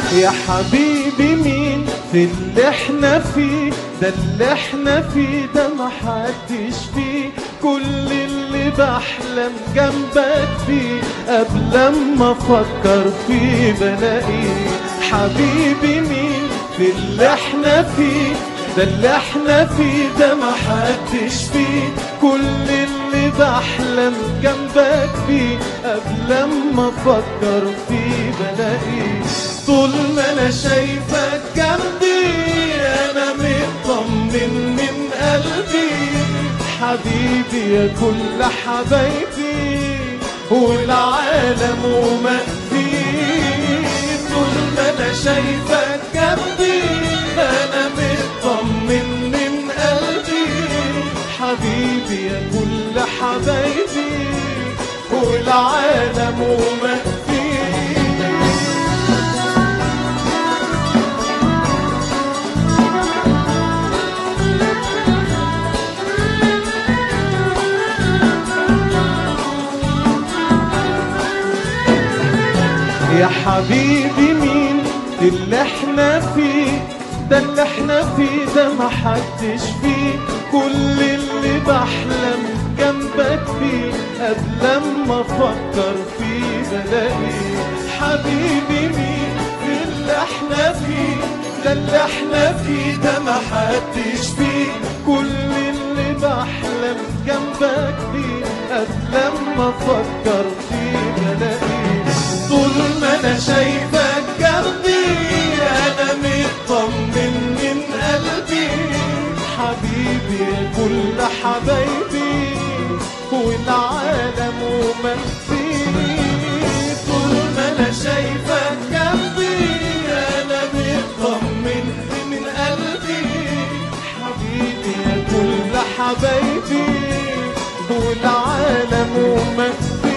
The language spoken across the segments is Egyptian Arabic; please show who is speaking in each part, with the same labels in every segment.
Speaker 1: يا حبيبي مين في اللي احنا فيه ده اللي احنا فيه ده محدش فيه كل اللي بحلم جنبك فيه قبل ما افكر فيه بلاقيه حبيبي مين في اللي احنا فيه ده اللي احنا فيه ده محدش فيه كل اللي بحلم جنبك فيه قبل ما افكر فيه بلاقيه طول ما انا شايفك جنبي انا مطمن من قلبي حبيبي يا كل حبايبي والعالم وما فيه طول ما انا شايفك جنبي انا مطمن من قلبي حبيبي يا كل حبايبي والعالم وما فيه يا حبيبي مين اللي احنا فيه ده اللي احنا فيه ده محدش فيه كل اللي بحلم جنبك فيه قبل ما افكر فيه بلاقيه حبيبي مين في اللي احنا فيه ده اللي احنا فيه ده محدش فيه كل اللي بحلم جنبك فيه قبل ما افكر فيه بلاقيه طول ما انا شايفك جنبي انا مطمن من قلبي حبيبي يا كل حبايبي والعالم وما فيه طول ما انا شايفك جنبي انا مطمن من قلبي حبيبي يا كل حبايبي والعالم وما فيه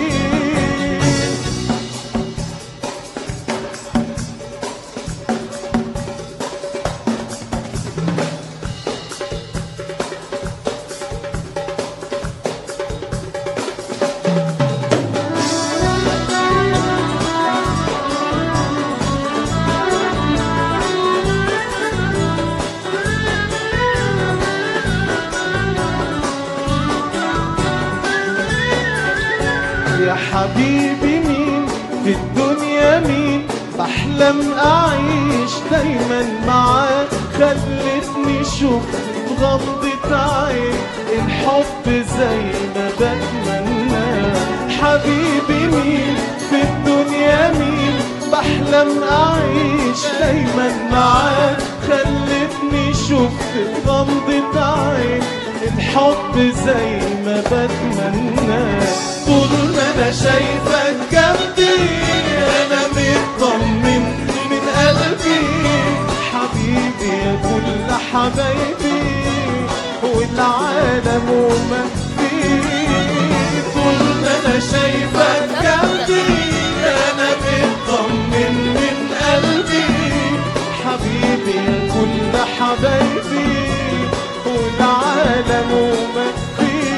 Speaker 1: يا حبيبي مين في الدنيا مين بحلم أعيش دايما معاك خلتني شفت غمضة عين الحب زي ما بتمنى حبيبي مين في الدنيا مين بحلم أعيش دايما معاك خلتني شفت غمضة عين الحب زي ما بتمنى طول ما انا شايفك جنبي انا مطمن من قلبي حبيبي يا كل حبايبي والعالم وما فيه طول ما انا شايفك جنبي انا مطمن من قلبي حبيبي يا كل حبايبي والعالم وما فيه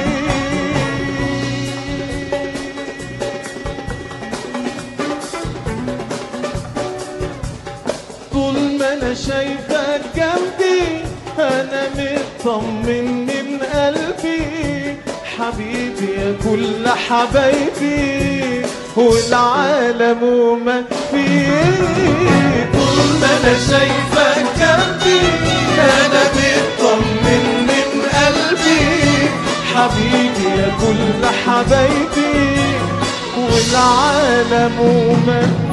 Speaker 1: طول ما انا شايفك جنبي انا مطمن من قلبي حبيبي يا كل حبايبي والعالم وما فيه طول ما انا شايفك جنبي انا مطمن من قلبي حبيبي يا كل حبايبي والعالم وما